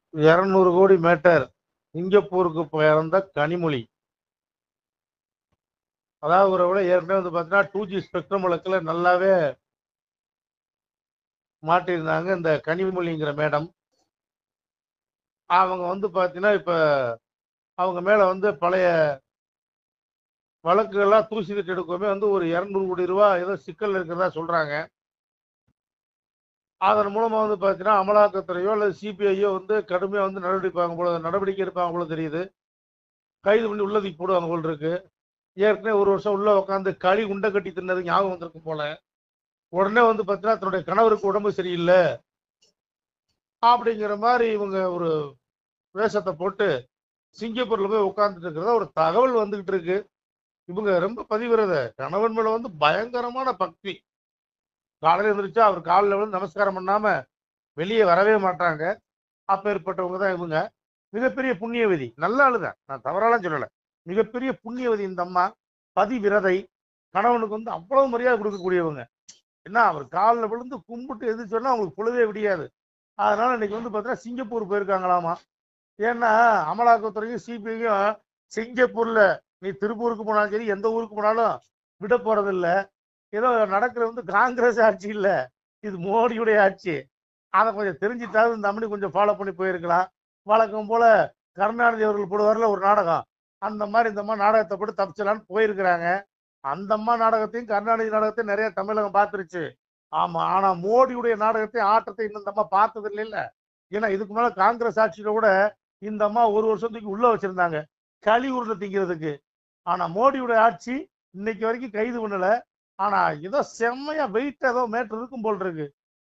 இருநூறு கோடி மேட்டர் சிங்கப்பூருக்கு பிறந்த கனிமொழி அதாவது ஒரு விட ஏற்கனவே வந்து பார்த்தீங்கன்னா டூ ஜி ஸ்பெக்ட்ரம் வழக்கில் நல்லாவே மாட்டியிருந்தாங்க இந்த கனிமொழிங்கிற மேடம் அவங்க வந்து பார்த்தீங்கன்னா இப்போ அவங்க மேலே வந்து பழைய வழக்குகள்லாம் தூசி தட்டி எடுக்கவே வந்து ஒரு இரநூறு கோடி ரூபா ஏதோ சிக்கல் இருக்கிறதா சொல்கிறாங்க அதன் மூலமாக வந்து பார்த்தீங்கன்னா அமலாக்கத்துறையோ அல்லது சிபிஐயோ வந்து கடுமையாக வந்து நடவடிக்கை போல நடவடிக்கை எடுப்பாங்க போல தெரியுது கைது பண்ணி உள்ளதுக்கு போடுவாங்க போல இருக்கு ஏற்கனவே ஒரு வருஷம் உள்ள உட்காந்து களி உண்டை கட்டி தின்னது ஞாபகம் வந்திருக்கும் போல உடனே வந்து பார்த்தீங்கன்னா தன்னுடைய கணவருக்கு உடம்பு சரியில்லை அப்படிங்கிற மாதிரி இவங்க ஒரு வேஷத்தை போட்டு சிங்கப்பூர்ல போய் உட்காந்துட்டு இருக்கிறதா ஒரு தகவல் வந்துகிட்டு இருக்கு இவங்க ரொம்ப பதிவிரத கணவன் மேல வந்து பயங்கரமான பக்தி காலையில எழுந்திரிச்சா அவர் காலில் விழுந்து நமஸ்காரம் பண்ணாம வெளியே வரவே மாட்டாங்க அப்பேற்பட்டவங்க தான் இவங்க மிகப்பெரிய புண்ணியவதி நல்ல ஆளுதான் நான் தவறாலாம் சொல்லலை மிகப்பெரிய புண்ணியவதி இந்த அம்மா பதிவிரதை கணவனுக்கு வந்து அவ்வளவு மரியாதை கொடுக்கக்கூடியவங்க என்ன அவர் காலில் விழுந்து கும்பிட்டு எது சொன்னா அவங்களுக்கு பொழுதே விடியாது அதனால இன்னைக்கு வந்து பார்த்தீங்கன்னா சிங்கப்பூர் போயிருக்காங்களாமா ஏன்னா அமலாக்கத்துறையும் சிபிஐயும் சிங்கப்பூர்ல நீ திருப்பூருக்கு போனாலும் சரி எந்த ஊருக்கு போனாலும் விட போறதில்ல ஏதோ நடக்கிறது வந்து காங்கிரஸ் ஆட்சி இல்ல இது மோடியுடைய ஆட்சி அதை கொஞ்சம் தெரிஞ்சுட்டாவது இந்த அம்மனி கொஞ்சம் ஃபாலோ பண்ணி போயிருக்கலாம் வழக்கம் போல கருணாநிதி அவர்கள் போடுவார்ல ஒரு நாடகம் அந்த மாதிரி இந்த மாதிரி நாடகத்தை போட்டு தப்பிச்சலான்னு போயிருக்கிறாங்க அந்த அம்மா நாடகத்தையும் கருணாநிதி நாடகத்தையும் நிறைய தமிழகம் பார்த்துருச்சு ஆமா ஆனா மோடியுடைய நாடகத்தையும் ஆட்டத்தை இன்னும் இந்த அம்மா பார்த்தது இல்லைல்ல ஏன்னா இதுக்கு மேல காங்கிரஸ் ஆட்சியில கூட இந்த அம்மா ஒரு வருஷத்துக்கு உள்ள வச்சிருந்தாங்க களி உருண்டை திங்கிறதுக்கு ஆனா மோடியுடைய ஆட்சி இன்னைக்கு வரைக்கும் கைது பண்ணல ஆனா ஏதோ செம்மையா வெயிட் ஏதோ மேட்டர் இருக்கும் போல் இருக்கு